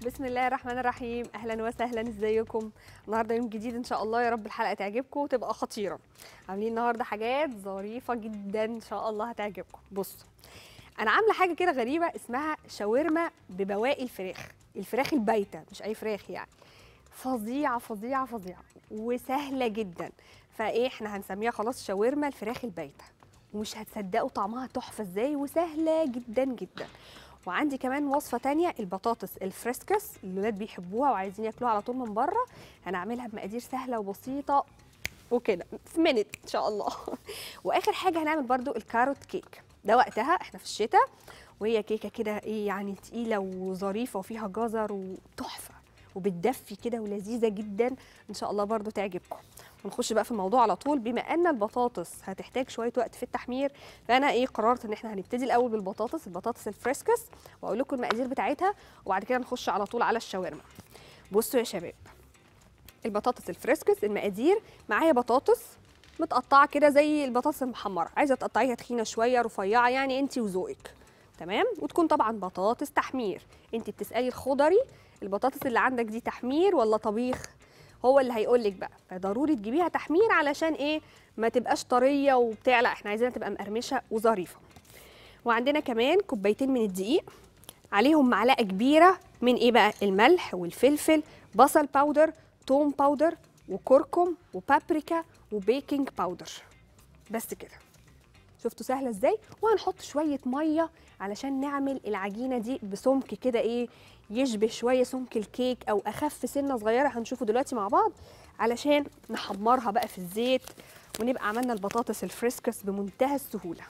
بسم الله الرحمن الرحيم اهلا وسهلا ازيكم النهارده يوم جديد ان شاء الله يا رب الحلقه تعجبكم وتبقى خطيره عاملين النهارده حاجات ظريفه جدا ان شاء الله هتعجبكم بصوا انا عامله حاجه كده غريبه اسمها شاورما ببواقي الفراخ الفراخ البايته مش اي فراخ يعني فظيعه فظيعه فظيعه وسهله جدا فايه احنا هنسميها خلاص شاورما الفراخ البايته ومش هتصدقوا طعمها تحفه ازاي وسهله جدا جدا وعندي كمان وصفه تانية البطاطس الفريسكس الولاد بيحبوها وعايزين ياكلوها على طول من بره هنعملها بمقادير سهله وبسيطه وكده في منت ان شاء الله واخر حاجه هنعمل برضو الكاروت كيك ده وقتها احنا في الشتاء وهي كيكه كده ايه يعني تقيله وظريفه وفيها جزر وتحفه وبتدفي كده ولذيذه جدا ان شاء الله برضو تعجبكم ونخش بقى في الموضوع على طول بما ان البطاطس هتحتاج شويه وقت في التحمير فانا ايه قررت ان احنا هنبتدي الاول بالبطاطس البطاطس الفريسكس واقول لكم المقادير بتاعتها وبعد كده نخش على طول على الشاورما بصوا يا شباب البطاطس الفريسكس المقادير معايا بطاطس متقطعه كده زي البطاطس المحمره عايزه تقطعيها تخينه شويه رفيعه يعني انت وذوقك تمام وتكون طبعا بطاطس تحمير انت بتسالي الخضري البطاطس اللي عندك دي تحمير ولا طبيخ هو اللي هيقول لك بقى فضروري تجيبيها تحمير علشان ايه ما تبقاش طريه وبتاع لا احنا عايزينها تبقى مقرمشه وظريفه وعندنا كمان كوبايتين من الدقيق عليهم معلقه كبيره من ايه بقى الملح والفلفل بصل باودر توم باودر وكركم وبابريكا وبيكنج باودر بس كده شفتوا سهله ازاي وهنحط شويه ميه علشان نعمل العجينه دي بسمك كده ايه يشبه شويه سمك الكيك او اخف سنه صغيره هنشوفه دلوقتي مع بعض علشان نحمرها بقى في الزيت ونبقى عملنا البطاطس الفريسكس بمنتهى السهوله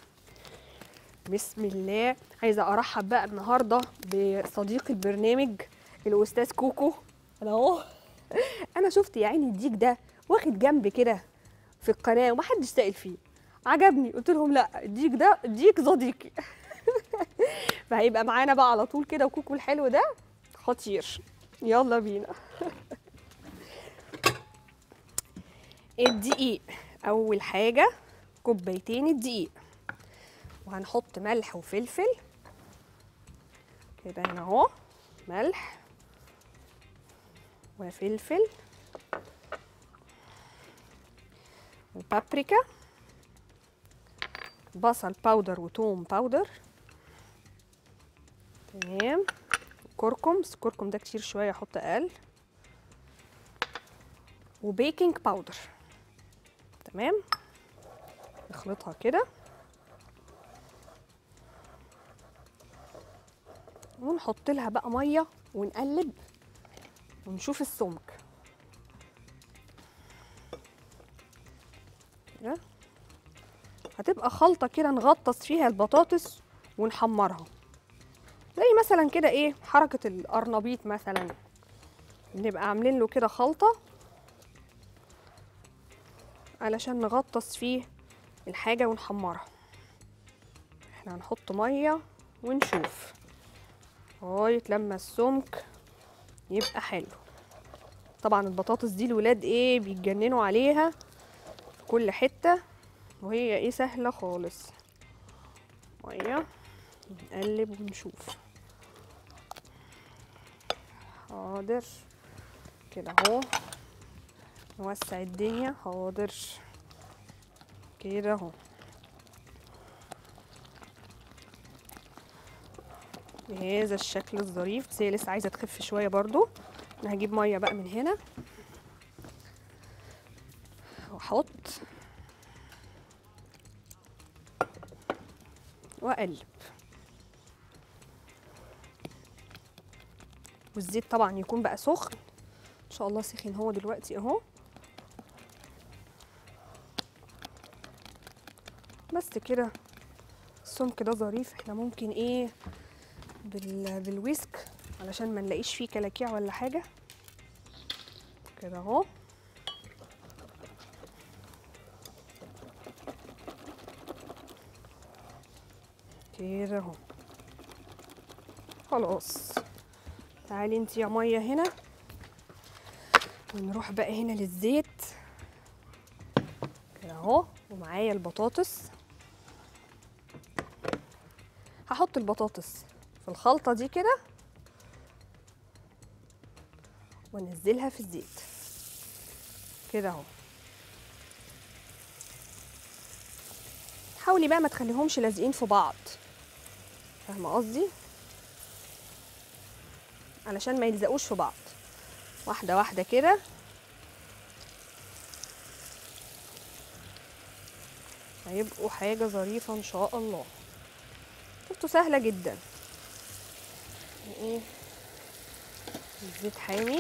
بسم الله عايزه ارحب بقى النهارده بصديق البرنامج الاستاذ كوكو انا اهو انا شفت يا عيني الديك ده واخد جنب كده في القناه ومحدش سائل فيه عجبني قلت لهم لا الديك ده ديك صديقي فهيبقى معانا بقى على طول كده وكوكو الحلو ده خطير يلا بينا الدقيق اول حاجه كوبايتين الدقيق وهنحط ملح وفلفل كده هنا اهو ملح وفلفل وبابريكا بصل باودر وتوم باودر تمام كركم بس الكركم ده كتير شويه احط اقل وبيكنج باودر تمام نخلطها كده ونحط لها بقى ميه ونقلب ونشوف السمك كده هتبقى خلطه كده نغطس فيها البطاطس ونحمرها زي مثلا كده ايه حركه القرنبيط مثلا نبقى عاملين له كده خلطه علشان نغطس فيه الحاجه ونحمرها احنا هنحط ميه ونشوف لغايه لما السمك يبقى حلو طبعا البطاطس دي الولاد ايه بيتجننوا عليها في كل حته وهي ايه سهله خالص ميه نقلب ونشوف حاضر كده اهو نوسع الدنيا حاضر كده اهو بهذا الشكل الظريف بس هي لسه عايزه تخف شويه برضو انا هجيب ميه بقى من هنا واحط واقلب والزيت طبعا يكون بقى سخن ان شاء الله سخن هو دلوقتي اهو بس كده السمك ده ظريف احنا ممكن ايه بال... بالويسك علشان ما نلاقيش فيه كلاكيع ولا حاجه كده اهو كده اهو خلاص تعالي انت يا ميه هنا ونروح بقى هنا للزيت كده اهو ومعايا البطاطس هحط البطاطس في الخلطه دي كده وانزلها في الزيت كده اهو حاولي بقى ما تخليهمش لازقين في بعض فاهمه قصدي علشان ما يلزقوش في بعض واحده واحده كده هيبقوا حاجه ظريفه ان شاء الله شفتوا سهله جدا ايه الزيت حامي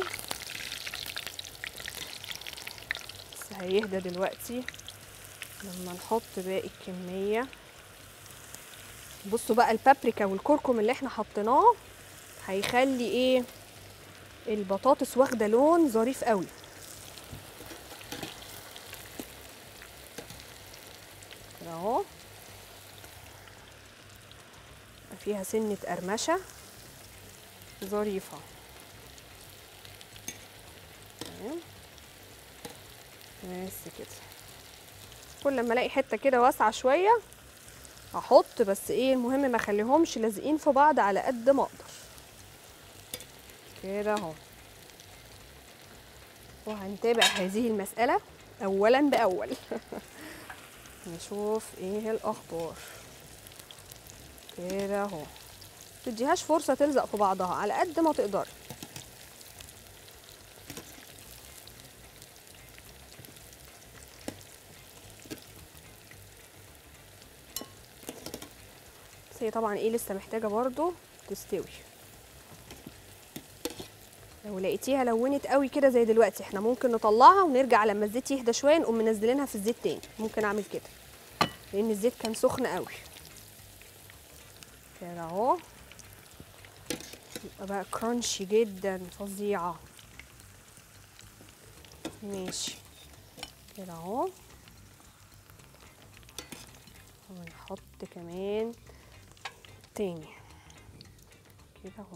بس هيهدى دلوقتي لما نحط باقي الكمية بصوا بقى البابريكا والكركم اللي احنا حطيناه هيخلي ايه البطاطس واخده لون ظريف قوي كده اهو فيها سنة قرمشة ظريفة تمام بس كده كل لما الاقي حته كده واسعه شويه احط بس ايه المهم ما اخليهمش لازقين في بعض على قد ما اقدر كده اهو وهنتابع هذه المساله اولا باول نشوف ايه الاخبار كده اهو تديهاش فرصه تلزق في بعضها على قد ما تقدري بس هي طبعا ايه لسه محتاجه برضو تستوي لو لقيتيها لونت قوي كده زي دلوقتي احنا ممكن نطلعها ونرجع لما الزيت يهدى شويه نقوم منزلينها في الزيت تاني ممكن اعمل كده لان الزيت كان سخن قوي كده اهو يبقى بقى كرانشي جدا فظيعه ماشي كده اهو ونحط كمان تاني كده اهو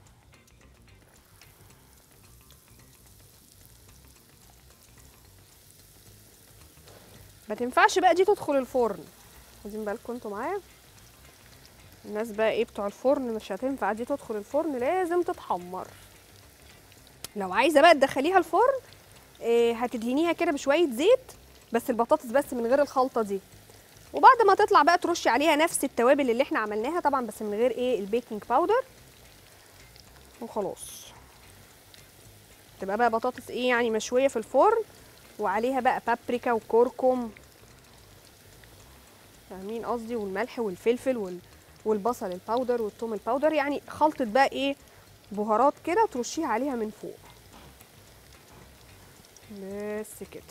ما تنفعش بقى دي تدخل الفرن واخدين بالكم انتوا معايا الناس بقى ايه بتوع الفرن مش هتنفع دي تدخل الفرن لازم تتحمر لو عايزه بقى تدخليها الفرن إيه هتدهنيها كده بشويه زيت بس البطاطس بس من غير الخلطه دي وبعد ما تطلع بقى ترشي عليها نفس التوابل اللي احنا عملناها طبعا بس من غير ايه البيكنج باودر وخلاص تبقى بقى بطاطس ايه يعني مشويه في الفرن وعليها بقى بابريكا وكركم فاهمين قصدي والملح والفلفل وال... والبصل الباودر والثوم الباودر يعني خلطه بقى ايه بهارات كده ترشيها عليها من فوق بس كده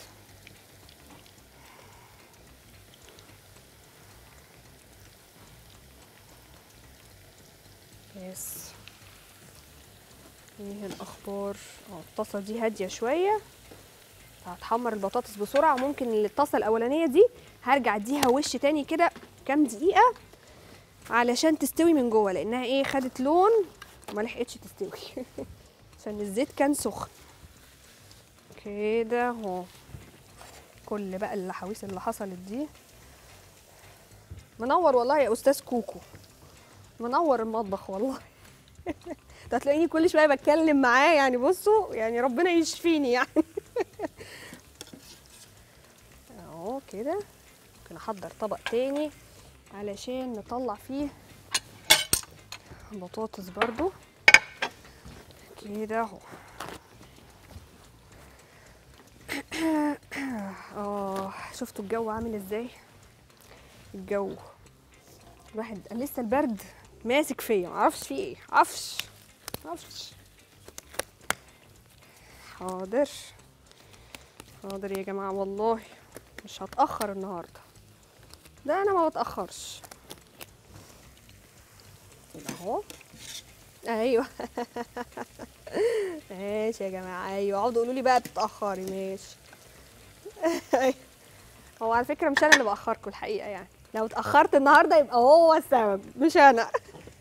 بس ايه الاخبار اه الطاسه دي هاديه شويه هتحمر البطاطس بسرعه وممكن الطاسه الاولانيه دي هرجع اديها وش تاني كده كام دقيقه علشان تستوي من جوه لانها ايه خدت لون وما لحقتش تستوي عشان الزيت كان سخن كده اهو كل بقى اللحاويس اللي حصلت دي منور والله يا استاذ كوكو منور المطبخ والله ده هتلاقيني كل شويه بتكلم معاه يعني بصوا يعني ربنا يشفيني يعني اهو كده ممكن احضر طبق تاني علشان نطلع فيه بطاطس برضو كده اهو اه شفتوا الجو عامل ازاي الجو الواحد لسه البرد ماسك فيا معرفش فيه ايه معرفش معرفش حاضر حاضر يا جماعه والله مش هتاخر النهارده ده انا ما بتاخرش كده اهو ايوه ماشي يا جماعه ايوه اقعدوا قولوا لي بقى بتتاخري ماشي هو على فكره مش انا اللي باخركم الحقيقه يعني لو اتاخرت النهارده يبقى هو السبب مش انا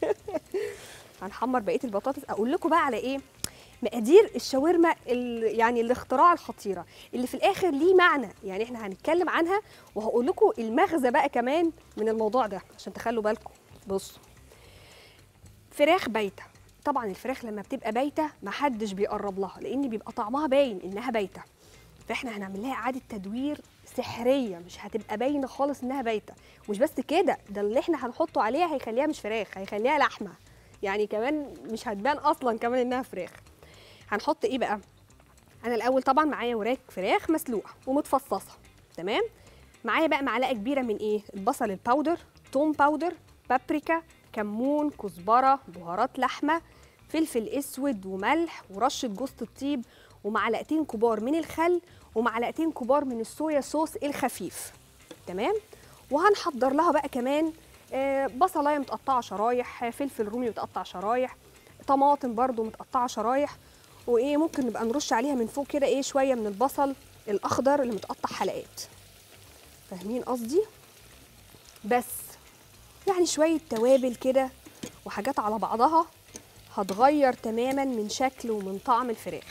هنحمر بقيه البطاطس اقول لكم بقى على ايه مقادير الشاورما ال- يعني الاختراع الخطيره اللي في الاخر ليه معنى يعني احنا هنتكلم عنها وهقول لكم المغزى بقى كمان من الموضوع ده عشان تخلوا بالكم بصوا فراخ بايته طبعا الفراخ لما بتبقى بايته محدش بيقرب لها لان بيبقى طعمها باين انها بايته فاحنا هنعمل لها اعاده تدوير سحريه مش هتبقى باينه خالص انها بايته مش بس كده ده اللي احنا هنحطه عليها هيخليها مش فراخ هيخليها لحمه يعني كمان مش هتبان اصلا كمان انها فراخ هنحط ايه بقى انا الاول طبعا معايا وراك فراخ مسلوقه ومتفصصه تمام معايا بقى معلقه كبيره من ايه البصل الباودر توم باودر بابريكا كمون كزبره بهارات لحمه فلفل اسود وملح ورشه جوز الطيب ومعلقتين كبار من الخل ومعلقتين كبار من الصويا صوص الخفيف تمام وهنحضر لها بقى كمان آه، بصلايه متقطعه شرايح آه، فلفل رومي متقطع شرايح طماطم برده متقطعه شرايح وايه ممكن نبقى نرش عليها من فوق كده ايه شويه من البصل الاخضر اللي متقطع حلقات فاهمين قصدي بس يعني شويه توابل كده وحاجات على بعضها هتغير تماما من شكل ومن طعم الفراخ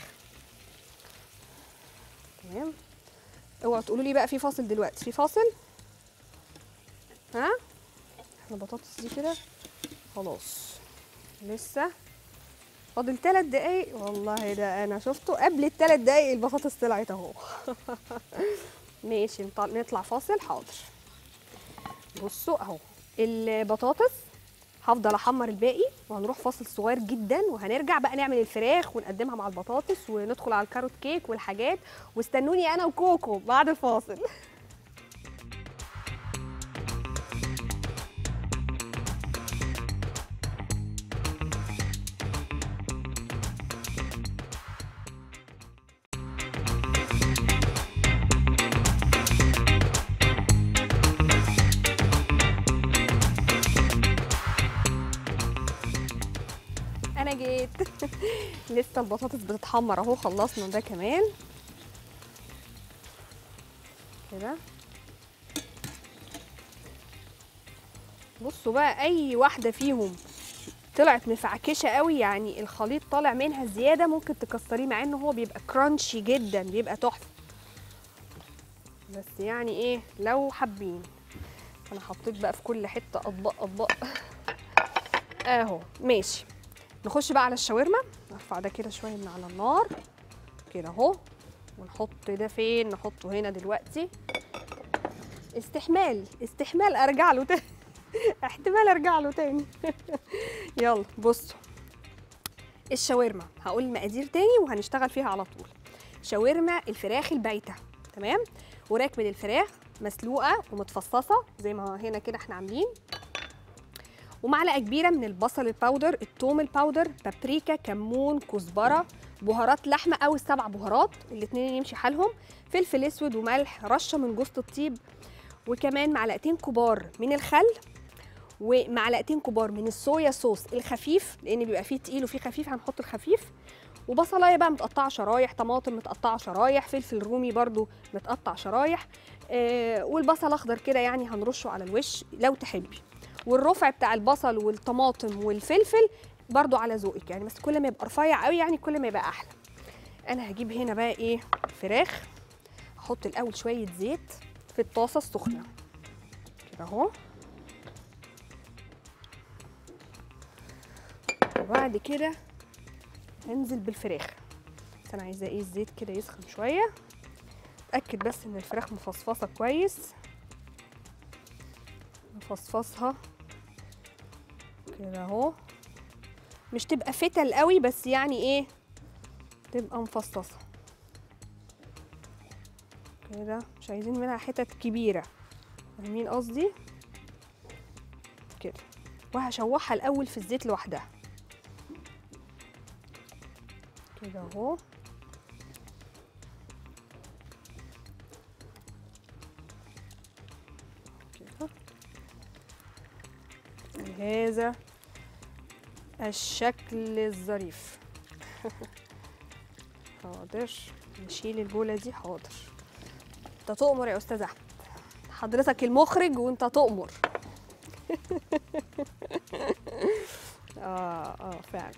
تمام اوعوا تقولوا لي بقى في فاصل دلوقتي في فاصل ها احنا البطاطس دي كده خلاص لسه فاضل ثلاث دقايق والله ده انا شفته قبل الثلاث دقايق البطاطس طلعت اهو ماشي نطل- نطلع فاصل حاضر بصوا اهو البطاطس هفضل احمر الباقي وهنروح فاصل صغير جدا وهنرجع بقى نعمل الفراخ ونقدمها مع البطاطس وندخل على الكاروت كيك والحاجات واستنوني انا وكوكو بعد الفاصل انا جيت لسه البطاطس بتتحمر اهو خلصنا ده كمان كده بصوا بقى اي واحده فيهم طلعت مفعكشه قوي يعني الخليط طالع منها زياده ممكن تكسريه مع انه هو بيبقى كرانشي جدا بيبقى تحفه بس يعني ايه لو حابين انا حطيت بقى في كل حته اطباق اطباق اهو ماشي نخش بقى على الشاورما نرفع ده كده شويه من على النار كده اهو ونحط ده فين نحطه هنا دلوقتي استحمال استحمال ارجع له تاني احتمال ارجع له تاني يلا بصوا الشاورما هقول المقادير تاني وهنشتغل فيها على طول شاورما الفراخ البايته تمام وراك من الفراخ مسلوقه ومتفصصه زي ما هنا كده احنا عاملين ومعلقه كبيره من البصل الباودر الثوم الباودر بابريكا كمون كزبره بهارات لحمه او السبع بهارات الاثنين يمشي حالهم فلفل اسود وملح رشه من جوز الطيب وكمان معلقتين كبار من الخل ومعلقتين كبار من الصويا صوص الخفيف لان بيبقى فيه تقيل وفيه خفيف هنحط الخفيف وبصلايه بقى متقطعه شرايح طماطم متقطعه شرايح فلفل رومي برضو متقطع شرايح آه والبصل اخضر كده يعني هنرشه على الوش لو تحبي والرفع بتاع البصل والطماطم والفلفل برضو على ذوقك يعني بس كل ما يبقى رفيع قوي يعني كل ما يبقى احلى انا هجيب هنا بقى ايه فراخ احط الاول شويه زيت في الطاسه السخنه كده اهو وبعد كده هنزل بالفراخ بس انا عايزاه ايه الزيت كده يسخن شويه اتاكد بس ان الفراخ مفصفصه كويس نفصفصها كده اهو مش تبقى فتل قوي بس يعني ايه تبقى مفصصه كده مش عايزين منها حتت كبيره فاهمين قصدي كده وهشوحها الاول في الزيت لوحدها كده اهو كده بهذا الشكل الظريف حاضر نشيل البولة دي حاضر انت تؤمر يا استاذ احمد حضرتك المخرج وانت تؤمر اه اه فعلا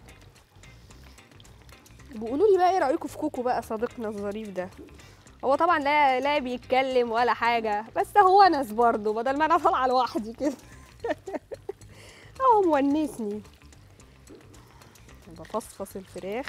بيقولوا لي بقى ايه رايكم في كوكو بقى صديقنا الظريف ده هو طبعا لا لا بيتكلم ولا حاجه بس هو ناس برضه بدل ما انا طالعه لوحدي كده هو مونسني بفصفص الفراخ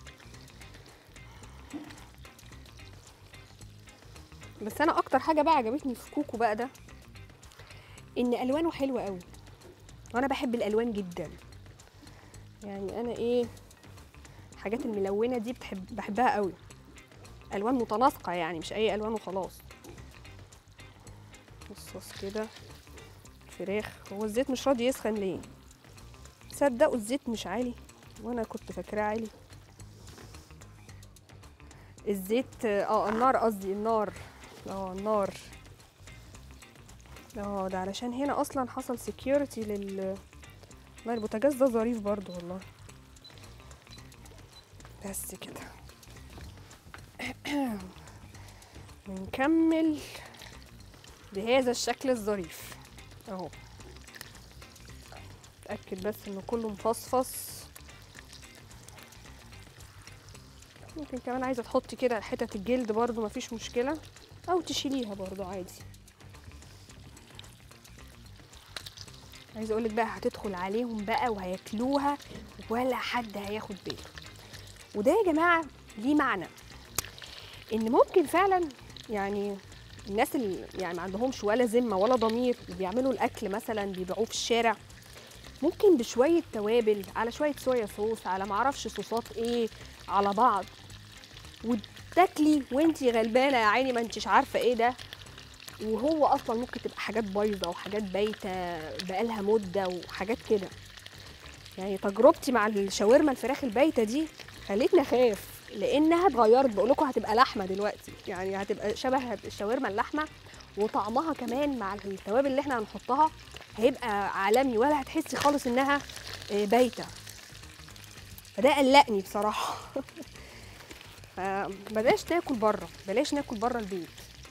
بس انا اكتر حاجه بقى عجبتني في كوكو بقى ده ان الوانه حلوه قوي وانا بحب الالوان جدا يعني انا ايه الحاجات الملونه دي بتحب بحبها قوي الوان متناسقه يعني مش اي الوان وخلاص نصص كده فراخ هو الزيت مش راضي يسخن ليه تصدقوا الزيت مش عالي وانا كنت فاكراه عالي الزيت اه النار قصدي النار اه النار اه ده علشان هنا اصلا حصل سكيورتي لل والله البوتاجاز ده ظريف برضو والله بس كده بنكمل بهذا الشكل الظريف اهو اتاكد بس انه كله مفصفص ممكن كمان عايزه تحطي كده حتت الجلد برضو مفيش مشكله او تشيليها برضو عادي عايزه اقولك بقى هتدخل عليهم بقى وهياكلوها ولا حد هياخد باله وده يا جماعه ليه معنى ان ممكن فعلا يعني الناس اللي يعني ما عندهمش ولا ذمه ولا ضمير بيعملوا الاكل مثلا بيبيعوه في الشارع ممكن بشويه توابل على شويه صويا صوص على معرفش صوصات ايه على بعض وتاكلي وانتي غلبانه يا عيني ما انتش عارفه ايه ده وهو اصلا ممكن تبقى حاجات بايظه وحاجات بايته بقالها مده وحاجات كده يعني تجربتي مع الشاورما الفراخ البايته دي خلتني اخاف لانها اتغيرت بقول لكم هتبقى لحمه دلوقتي يعني هتبقى شبه الشاورما اللحمه وطعمها كمان مع التوابل اللي احنا هنحطها هيبقى عالمي ولا هتحسي خالص انها آه، بايته فده قلقني بصراحه فبلاش ناكل بره بلاش ناكل بره البيت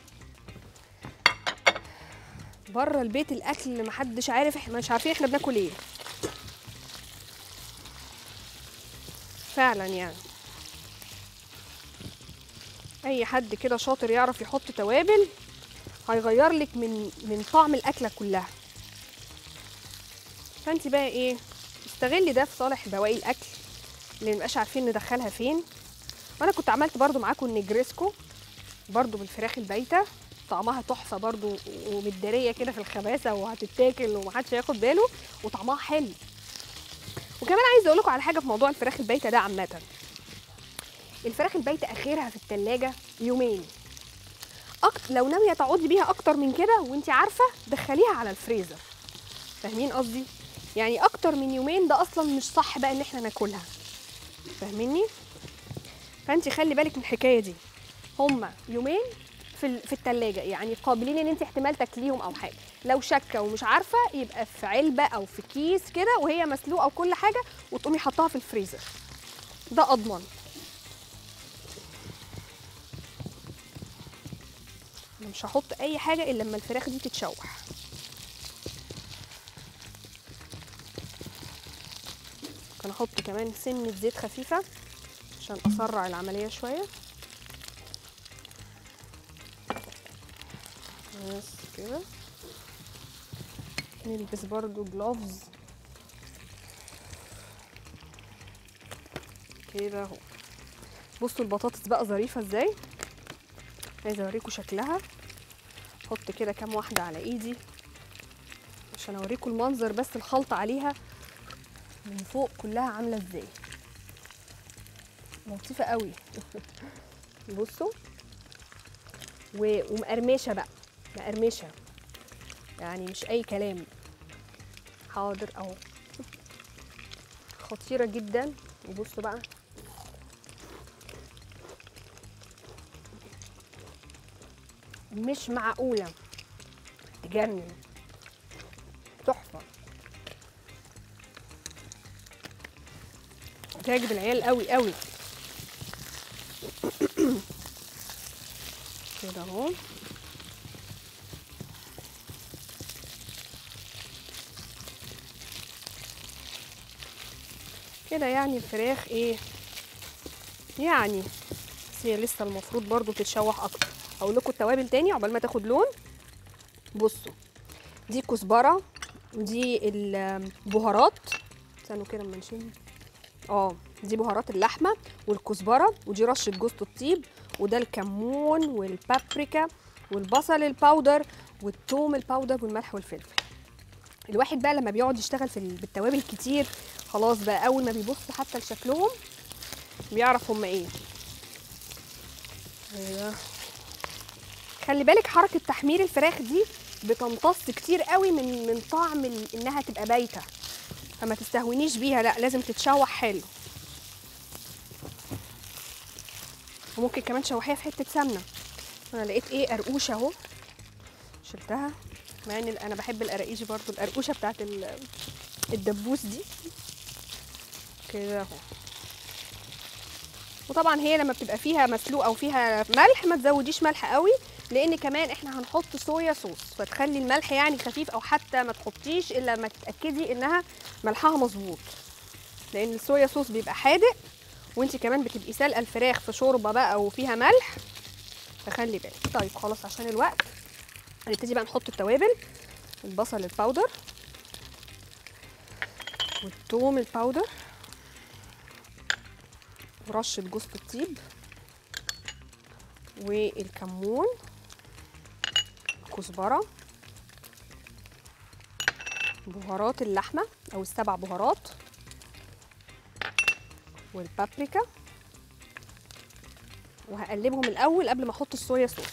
بره البيت الاكل محدش عارف احنا مش عارفين احنا بناكل ايه فعلا يعني اي حد كده شاطر يعرف يحط توابل هيغير لك من من طعم الاكله كلها فانت بقى ايه استغلي ده في صالح بواقي الاكل اللي مبقاش عارفين ندخلها فين وانا كنت عملت برضو معاكم النجريسكو برضو بالفراخ البايته طعمها تحفه برضو ومداريه كده في الخباثه وهتتاكل ومحدش هياخد باله وطعمها حلو وكمان عايزه اقول لكم على حاجه في موضوع الفراخ البايته ده عامه الفراخ البايته اخرها في التلاجة يومين أكتر لو ناويه تقعدي بيها اكتر من كده وانت عارفه دخليها على الفريزر فاهمين قصدي يعني اكتر من يومين ده اصلا مش صح بقى ان احنا ناكلها فاهميني فانت خلي بالك من الحكايه دي هما يومين في ال- في التلاجة يعني قابلين ان انت احتمال تاكليهم او حاجه لو شاكه ومش عارفه يبقى في علبه او في كيس كده وهي مسلوقه وكل حاجه وتقومي حطاها في الفريزر ده اضمن أنا مش هحط اي حاجه الا لما الفراخ دي تتشوح ممكن احط كمان سنه زيت خفيفه عشان اسرع العمليه شويه بس كده نلبس برضو جلوفز كده اهو بصوا البطاطس بقى ظريفه ازاي عايزه اوريكم شكلها احط كده كام واحده على ايدي عشان اوريكم المنظر بس الخلطه عليها من فوق كلها عامله ازاي لطيفه قوي بصوا و- ومقرمشه بقى مقرمشه يعني مش اي كلام حاضر اهو خطيره جدا وبصوا بقى مش معقوله تجنن تحفه تعجب العيال قوي قوي كده اهو كده يعني الفراخ ايه يعني بس هي لسه المفروض برضو تتشوح اكتر هقول لكم التوابل تاني عقبال ما تاخد لون بصوا دي كزبره ودي البهارات استنوا كده اما نشم اه دي بهارات اللحمه والكزبره ودي رشه جوز الطيب وده الكمون والبابريكا والبصل الباودر والثوم الباودر والملح والفلفل الواحد بقى لما بيقعد يشتغل في ال- بالتوابل كتير خلاص بقى اول ما بيبص حتى لشكلهم بيعرف هم ايه أيوة. خلي بالك حركه تحمير الفراخ دي بتمتص كتير قوي من من طعم ال- انها تبقى بايته فما تستهونيش بيها لا لازم تتشوح حلو وممكن كمان تشوحيها في حته سمنه انا لقيت ايه قرقوشه اهو شلتها مع ان انا بحب القراقيش برضو القرقوشه بتاعت ال- الدبوس دي كده اهو وطبعا هي لما بتبقى فيها مسلوق او فيها ملح ما تزوديش ملح قوي لان كمان احنا هنحط صويا صوص فتخلي الملح يعني خفيف او حتى ما تحطيش الا لما تتاكدي انها ملحها مظبوط لان الصويا صوص بيبقى حادق وانت كمان بتبقي سالقه الفراخ في شوربه بقى وفيها ملح فخلي بالك طيب خلاص عشان الوقت هنبتدي بقى نحط التوابل البصل الباودر والثوم الباودر ورشه جوز الطيب والكمون كزبره بهارات اللحمه او السبع بهارات والبابريكا وهقلبهم الاول قبل ما احط الصويا صوص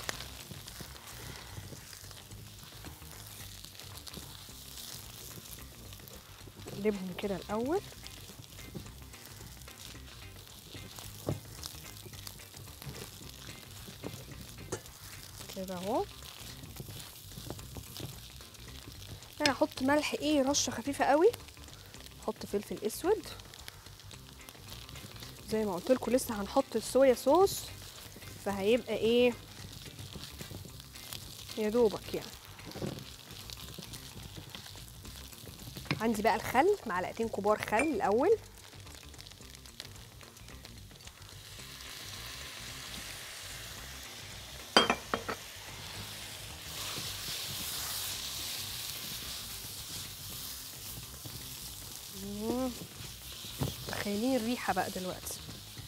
اقلبهم كده الاول كده اهو انا هحط ملح ايه رشه خفيفه قوي احط فلفل اسود زي ما قلت لكم لسه هنحط الصويا صوص فهيبقى ايه يا دوبك يعني عندي بقى الخل معلقتين كبار خل الاول مم. تخيلين الريحه بقى دلوقتي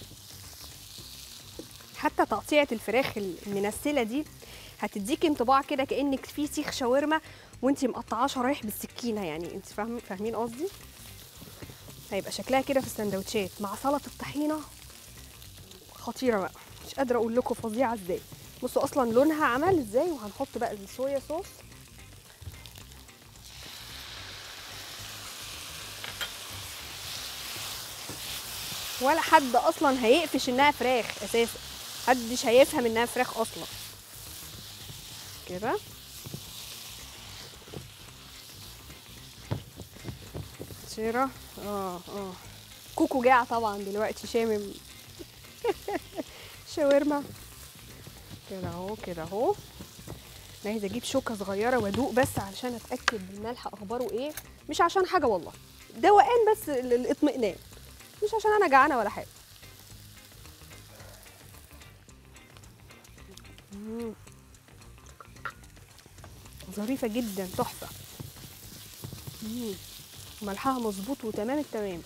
حتى تقطيعه الفراخ المنسله دي هتديكي انطباع كده كانك في سيخ شاورما وانتي مقطعاه شرايح بالسكينه يعني انت فاهم فاهمين قصدي هيبقى شكلها كده في السندوتشات مع سلطه الطحينه خطيره بقى مش قادره اقول لكم فظيعه ازاي بصوا اصلا لونها عمل ازاي وهنحط بقى الصويا صوص ولا حد اصلا هيقفش انها فراخ اساسا محدش هيفهم انها فراخ اصلا كده سيرة اه اه كوكو جاع طبعا دلوقتي شامم شاورما كده اهو كده اهو انا عايزه اجيب شوكه صغيره وادوق بس علشان اتاكد الملح اخباره ايه مش عشان حاجه والله دوقان بس للاطمئنان مش عشان انا جعانه ولا حاجه مم. ظريفه جدا تحفه مم. ملحها مظبوط وتمام التمام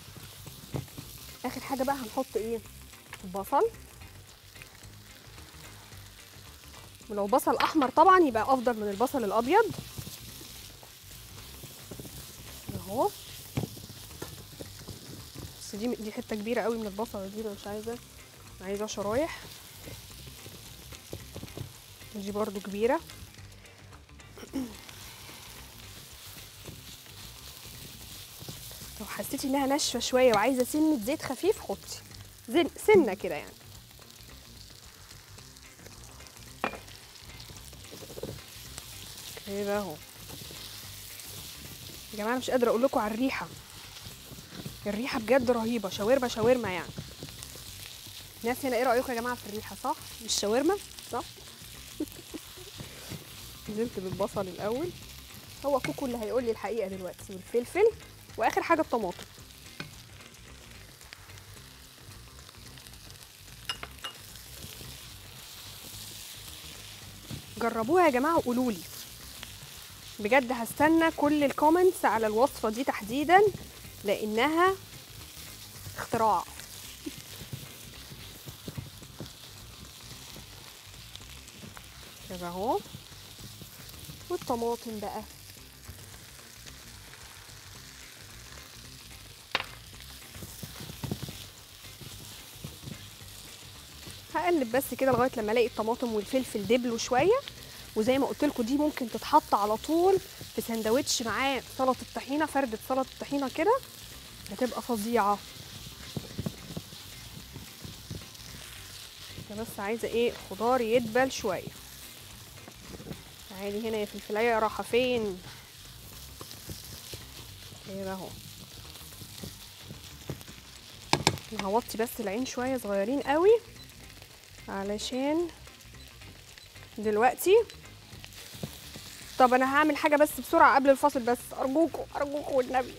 اخر حاجه بقى هنحط ايه بصل ولو بصل احمر طبعا يبقى افضل من البصل الابيض اهو بس دي دي حته كبيره قوي من البصل دي أنا مش عايزه عايزه شرايح ودي برضو كبيره لو حسيتي انها ناشفه شويه وعايزه سنه زيت خفيف حطي زن سنه كده يعني كده اهو يا جماعه أنا مش قادره اقول لكم على الريحه الريحه بجد رهيبه شاورما شاورما يعني الناس هنا ايه رايكم يا جماعه في الريحه صح مش شاورما صح نزلت بالبصل الاول هو كوكو اللي هيقول لي الحقيقه دلوقتي والفلفل واخر حاجه الطماطم جربوها يا جماعه وقولوا لي بجد هستنى كل الكومنتس على الوصفه دي تحديدا لانها اختراع كده اهو والطماطم بقى هقلب بس كده لغايه لما الاقي الطماطم والفلفل دبلوا شويه وزي ما قلت لكم دي ممكن تتحط على طول في سندوتش معاه سلطه طحينه فردة سلطه طحينه كده هتبقى فظيعه انا بس عايزه ايه خضار يدبل شويه تعالي هنا يا فلفلايه رايحه فين كده اهو أنا هوطي بس العين شويه صغيرين قوي علشان دلوقتي طب انا هعمل حاجه بس بسرعه قبل الفاصل بس ارجوكوا ارجوكوا والنبي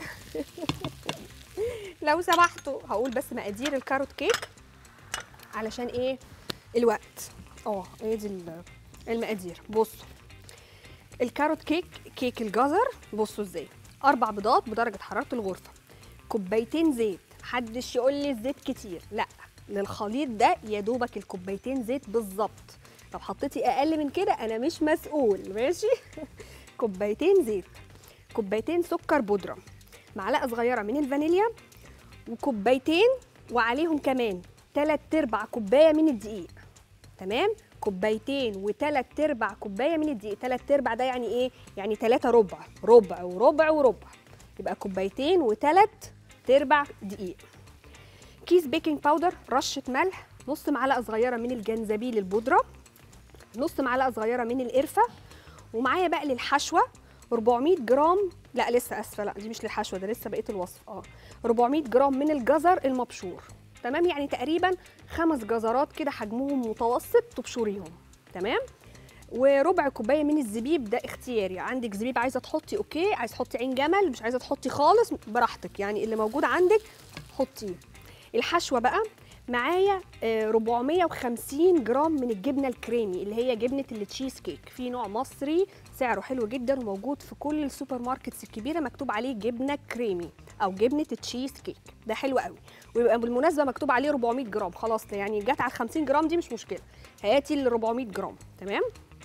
لو سمحتوا هقول بس مقادير الكاروت كيك علشان ايه الوقت اه هي دي ال- المقادير بصوا الكاروت كيك كيك الجزر بصوا ازاي اربع بيضات بدرجه حراره الغرفه كوبايتين زيت محدش يقول لي الزيت كتير لا للخليط ده يا دوبك الكوبايتين زيت بالظبط لو حطيتي اقل من كده انا مش مسؤول ماشي كوبايتين زيت كوبايتين سكر بودره معلقه صغيره من الفانيليا وكوبايتين وعليهم كمان تلات ارباع كوبايه من الدقيق تمام كوبايتين وتلات ارباع كوبايه من الدقيق تلات ارباع ده يعني ايه يعني تلاتة ربع ربع وربع وربع يبقى كوبايتين وتلات ارباع دقيق كيس بيكنج باودر رشه ملح نص معلقه صغيره من الجنزبيل البودره نص معلقه صغيره من القرفه ومعايا بقى للحشوه 400 جرام لا لسه اسفه لا دي مش للحشوه ده لسه بقيه الوصف اه 400 جرام من الجزر المبشور تمام يعني تقريبا خمس جزرات كده حجمهم متوسط تبشريهم تمام وربع كوبايه من الزبيب ده اختياري عندك زبيب عايزه تحطي اوكي عايزه تحطي عين جمل مش عايزه تحطي خالص براحتك يعني اللي موجود عندك حطيه الحشوه بقى معايا آه، 450 جرام من الجبنه الكريمي اللي هي جبنه التشيز كيك في نوع مصري سعره حلو جدا وموجود في كل السوبر ماركتس الكبيره مكتوب عليه جبنه كريمي او جبنه التشيز كيك ده حلو قوي ويبقى بالمناسبه مكتوب عليه 400 جرام خلاص يعني جت على 50 جرام دي مش مشكله هاتي ال 400 جرام تمام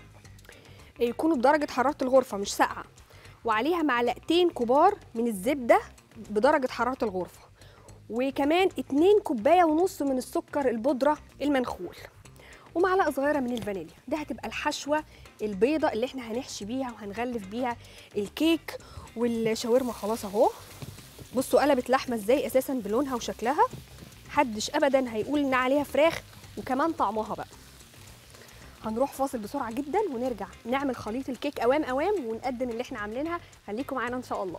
يكونوا بدرجه حراره الغرفه مش ساقعه وعليها معلقتين كبار من الزبده بدرجه حراره الغرفه وكمان 2 كوبايه ونص من السكر البودره المنخول ومعلقه صغيره من الفانيليا ده هتبقى الحشوه البيضه اللي احنا هنحشي بيها وهنغلف بيها الكيك والشاورما خلاص اهو بصوا قلبت لحمه ازاي اساسا بلونها وشكلها محدش ابدا هيقول ان عليها فراخ وكمان طعمها بقى هنروح فاصل بسرعه جدا ونرجع نعمل خليط الكيك اوام اوام ونقدم اللي احنا عاملينها خليكم معانا ان شاء الله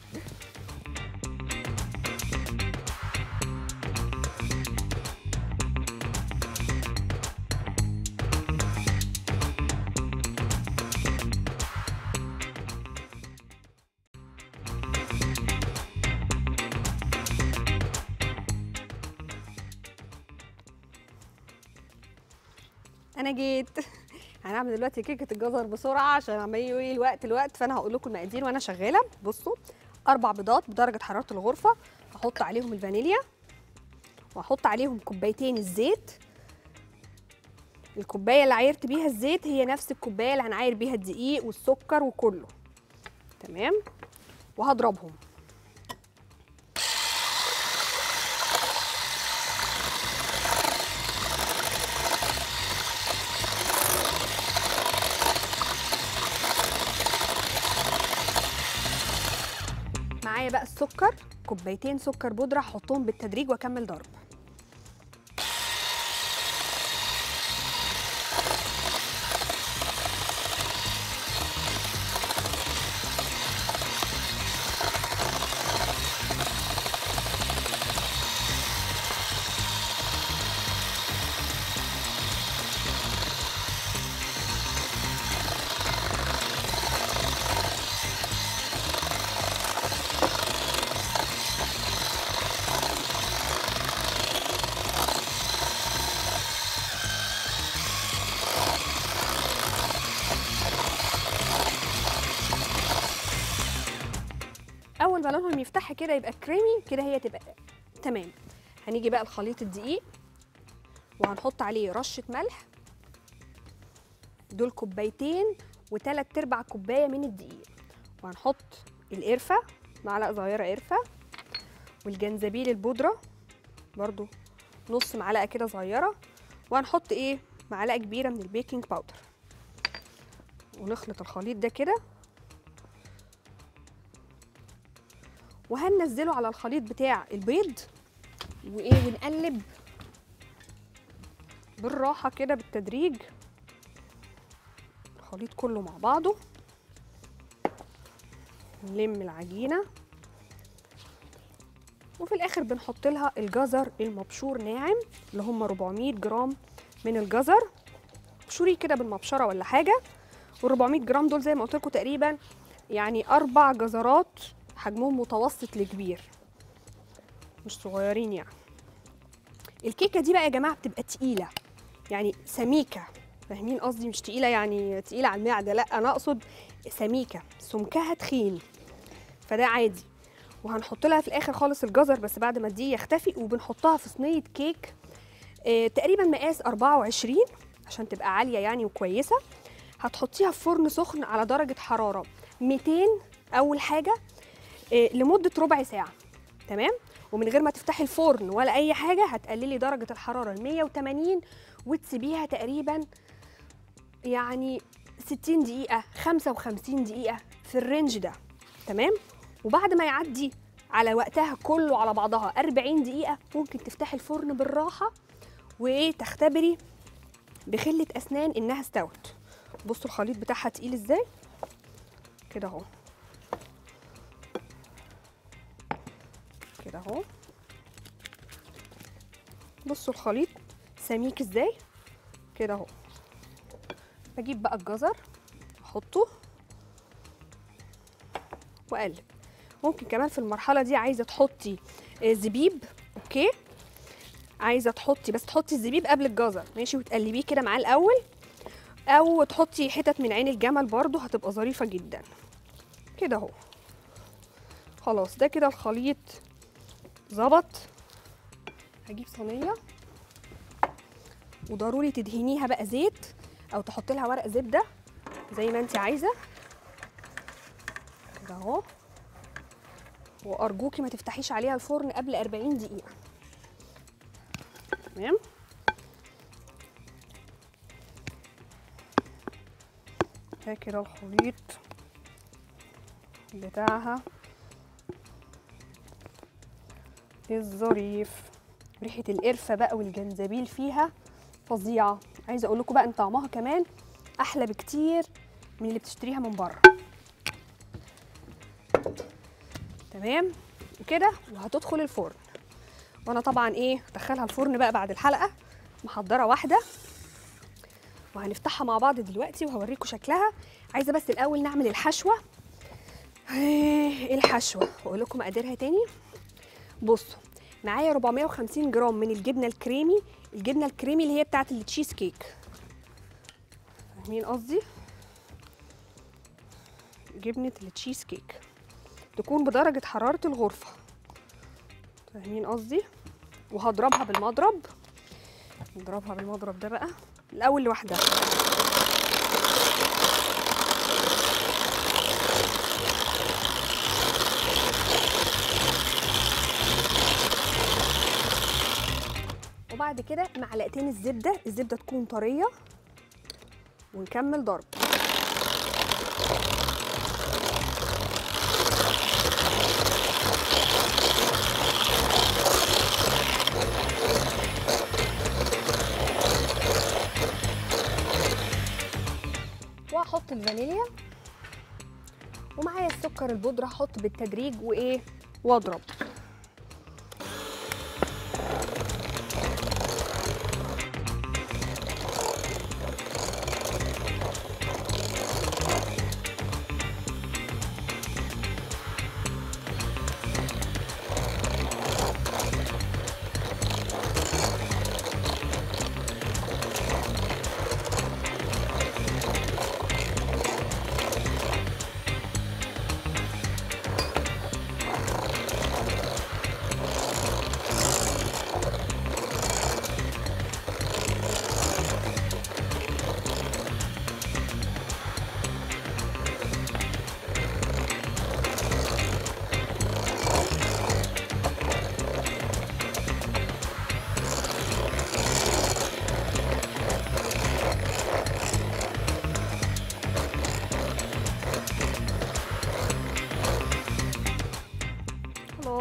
انا جيت هنعمل دلوقتي كيكه الجزر بسرعه عشان عمالين يقولوا لي الوقت الوقت فانا هقول لكم المقادير وانا شغاله بصوا اربع بيضات بدرجه حراره الغرفه هحط عليهم الفانيليا واحط عليهم كوبايتين الزيت الكوبايه اللي عايرت بيها الزيت هي نفس الكوبايه اللي هنعاير بيها الدقيق والسكر وكله تمام وهضربهم معايا بقى السكر كوبايتين سكر بودره هحطهم بالتدريج واكمل ضرب اول ما لونهم يفتح كده يبقى كريمي كده هي تبقى تمام هنيجي بقى لخليط الدقيق وهنحط عليه رشه ملح دول كوبايتين وتلات ارباع كوبايه من الدقيق وهنحط القرفه معلقه صغيره قرفه والجنزبيل البودره برضو نص معلقه كده صغيره وهنحط ايه معلقه كبيره من البيكنج باودر ونخلط الخليط ده كده وهننزله على الخليط بتاع البيض وايه ونقلب بالراحه كده بالتدريج الخليط كله مع بعضه نلم العجينه وفي الاخر بنحط لها الجزر المبشور ناعم اللي هم 400 جرام من الجزر بشوريه كده بالمبشره ولا حاجه وال 400 جرام دول زي ما قلت لكم تقريبا يعني اربع جزرات حجمهم متوسط لكبير مش صغيرين يعني الكيكه دي بقى يا جماعه بتبقى تقيله يعني سميكه فاهمين قصدي مش تقيله يعني تقيله على المعده لا انا اقصد سميكه سمكها تخين فده عادي وهنحط لها في الاخر خالص الجزر بس بعد ما الدقيق يختفي وبنحطها في صينيه كيك آه تقريبا مقاس 24 عشان تبقى عاليه يعني وكويسه هتحطيها في فرن سخن على درجه حراره 200 اول حاجه آه لمده ربع ساعه تمام ومن غير ما تفتحي الفرن ولا اي حاجه هتقللي درجه الحراره ل 180 وتسيبيها تقريبا يعني 60 دقيقه 55 دقيقه في الرينج ده تمام وبعد ما يعدي على وقتها كله على بعضها 40 دقيقة ممكن تفتحي الفرن بالراحة وتختبري بخلة أسنان إنها استوت بصوا الخليط بتاعها تقيل إزاي كده أهو كده أهو بصوا الخليط سميك إزاي كده أهو بجيب بقى الجزر أحطه وأقلب ممكن كمان في المرحله دي عايزه تحطي زبيب اوكي عايزه تحطي بس تحطي الزبيب قبل الجزر ماشي وتقلبيه كده معاه الاول او تحطي حتت من عين الجمل برضو هتبقى ظريفه جدا كده اهو خلاص ده كده الخليط ظبط هجيب صينيه وضروري تدهنيها بقى زيت او تحط لها ورق زبده زي ما انت عايزه كده اهو وارجوكي ما تفتحيش عليها الفرن قبل 40 دقيقه تمام ده كده الخليط بتاعها الظريف ريحه القرفه بقى والجنزبيل فيها فظيعه عايزه اقول لكم بقى ان طعمها كمان احلى بكتير من اللي بتشتريها من بره تمام وكده وهتدخل الفرن وانا طبعا ايه هدخلها الفرن بقى بعد الحلقه محضره واحده وهنفتحها مع بعض دلوقتي وهوريكم شكلها عايزه بس الاول نعمل الحشوه ايه الحشوه واقول لكم مقاديرها تاني بصوا معايا 450 جرام من الجبنه الكريمي الجبنه الكريمي اللي هي بتاعه التشيز كيك فاهمين قصدي جبنه التشيز كيك تكون بدرجة حرارة الغرفة فاهمين قصدي وهضربها بالمضرب نضربها بالمضرب ده بقى الأول لوحدها وبعد كده معلقتين الزبدة الزبدة تكون طرية ونكمل ضرب واحط الفانيليا ومعايا السكر البودره احط بالتدريج وايه واضرب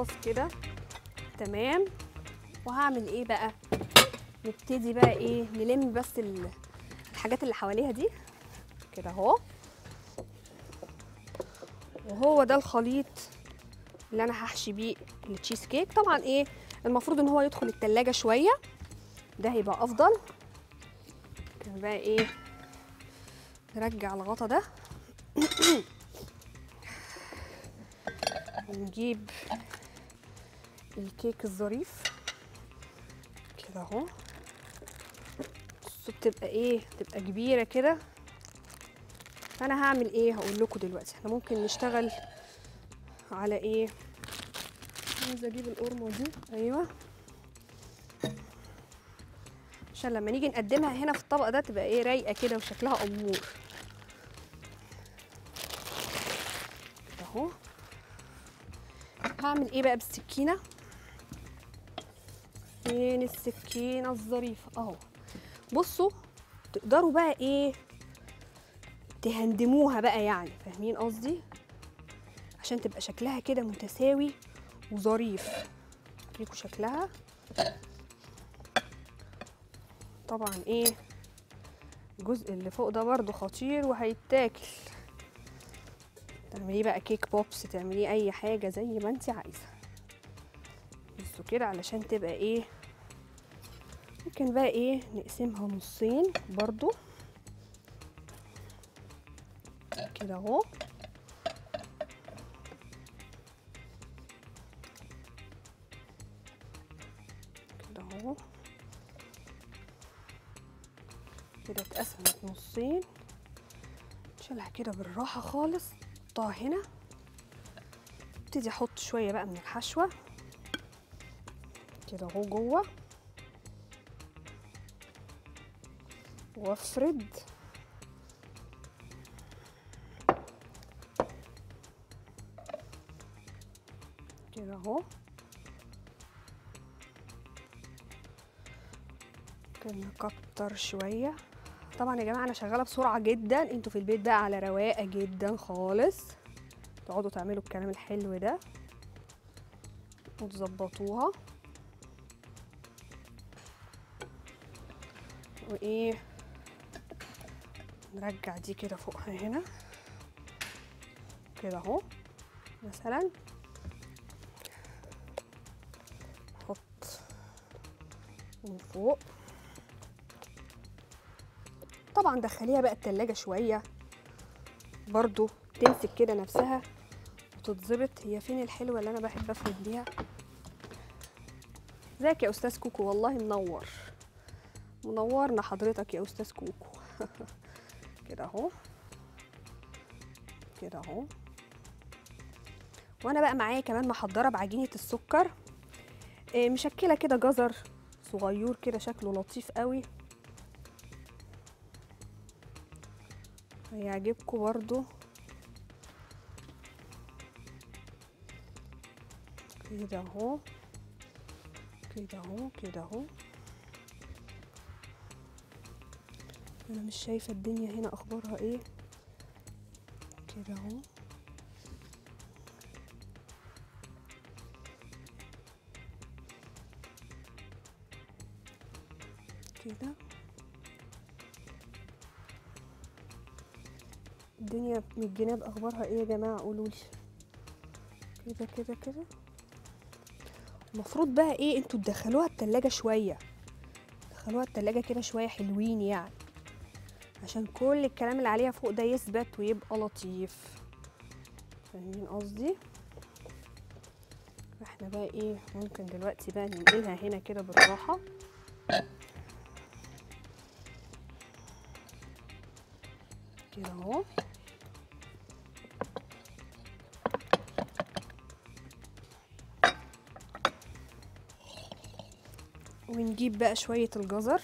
خلاص كده تمام وهعمل ايه بقى نبتدي بقى ايه نلم بس ال- الحاجات اللي حواليها دي كده اهو وهو ده الخليط اللي انا هحشي بيه التشيز كيك طبعا ايه المفروض ان هو يدخل التلاجة شويه ده هيبقى افضل كده بقى ايه نرجع الغطا ده ونجيب الكيك الظريف كده اهو بصوا بتبقى ايه بتبقى كبيره كده فانا هعمل ايه هقول لكم دلوقتي احنا ممكن نشتغل على ايه عايزه اجيب القرمه دي ايوه عشان لما نيجي نقدمها هنا في الطبق ده تبقى ايه رايقه كده وشكلها امور كده اهو هعمل ايه بقى بالسكينه فين السكينه الظريفه اهو بصوا تقدروا بقى ايه تهندموها بقى يعني فاهمين قصدي عشان تبقى شكلها كده متساوي وظريف اوريكم شكلها طبعا ايه الجزء اللي فوق ده برضو خطير وهيتاكل تعمليه بقى كيك بوبس تعمليه اي حاجه زي ما انت عايزه بصوا كده علشان تبقى ايه ممكن بقى ايه نقسمها نصين برضو كده اهو كده اهو كده اتقسمت نصين نشيلها كده بالراحه خالص احطها هنا ابتدي احط شويه بقى من الحشوه كده اهو جوه وافرد كده اهو ممكن نكتر شويه طبعا يا جماعه انا شغاله بسرعه جدا انتوا في البيت بقى على رواقه جدا خالص تقعدوا تعملوا الكلام الحلو ده وتظبطوها وايه نرجع دي كده فوقها هنا كده اهو مثلا نحط من فوق طبعا دخليها بقى التلاجة شوية برضو تمسك كده نفسها وتتظبط هي فين الحلوة اللي أنا بحب أفرد بيها ازيك يا أستاذ كوكو والله منور منورنا حضرتك يا أستاذ كوكو كده أهو كده أهو وأنا بقى معايا كمان محضرة بعجينة السكر إيه، مشكلة كده جزر صغير كده شكله لطيف قوي هيعجبكم برضو كده اهو كده اهو كده اهو انا مش شايفه الدنيا هنا اخبارها ايه كده اهو كده الدنيا من الجناب اخبارها ايه يا جماعه قولوا لي كده كده كده المفروض بقى ايه انتوا تدخلوها التلاجة شويه دخلوها التلاجة كده شويه حلوين يعني عشان كل الكلام اللي عليها فوق ده يثبت ويبقى لطيف فاهمين قصدي احنا بقى ايه ممكن دلوقتي بقى ننقلها هنا كده بالراحه كده اهو ونجيب بقى شوية الجزر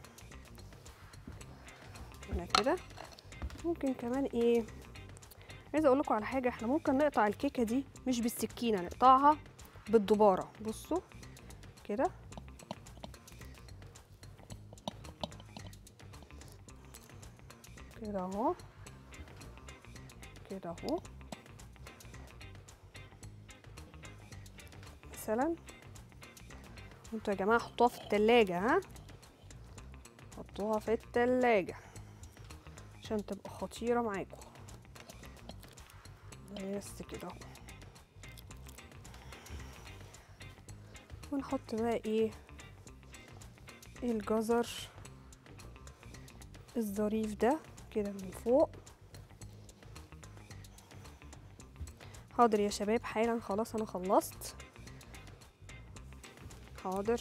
هنا كده ممكن كمان ايه عايزه اقول لكم على حاجه احنا ممكن نقطع الكيكه دي مش بالسكينه نقطعها بالدباره بصوا كده كده اهو كده اهو مثلا وانتوا يا جماعه حطوها في التلاجة ها حطوها في التلاجة عشان تبقى خطيرة معاكم بس كده اهو ونحط بقى ايه الجزر الظريف ده كده من فوق حاضر يا شباب حالا خلاص انا خلصت حاضر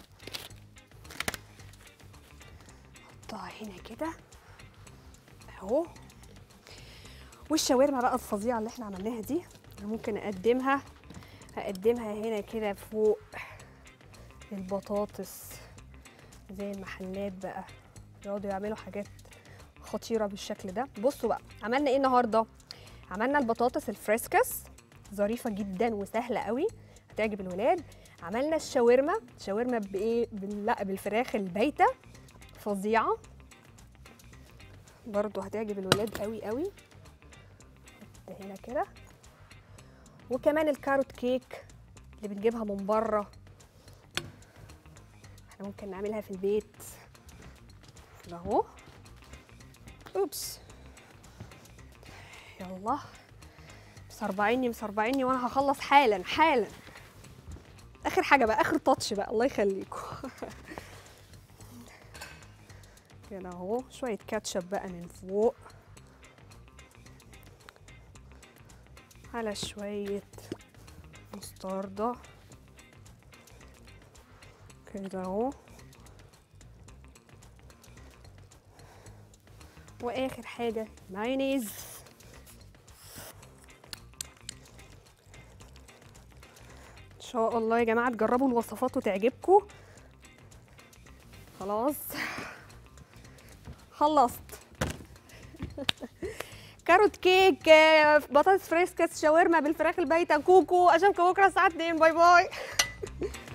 حطها هنا كده اهو والشاورما بقى الفظيعه اللي احنا عملناها دي انا ممكن اقدمها هقدمها هنا كده فوق البطاطس زي المحلات بقى يقعدوا يعملوا حاجات خطيره بالشكل ده بصوا بقى عملنا ايه النهارده عملنا البطاطس الفريسكس ظريفه جدا وسهله قوي هتعجب الولاد عملنا الشاورما شاورما بايه بال- لا بالفراخ البايته فظيعه برضو هتعجب الولاد قوي قوي حط هنا كده وكمان الكاروت كيك اللي بنجيبها من بره احنا ممكن نعملها في البيت كده اهو اوبس يلا مسربعيني مسربعيني وانا هخلص حالا حالا اخر حاجه بقى اخر تاتش بقى الله يخليكم كده اهو شويه كاتشب بقى من فوق على شويه مستردة كده اهو واخر حاجه مايونيز ان شاء الله يا جماعه تجربوا الوصفات وتعجبكم خلاص خلصت كاروت كيك آه، بطاطس فريسكس شاورما بالفراخ البايته كوكو اشوفكم بكره الساعه 2 باي باي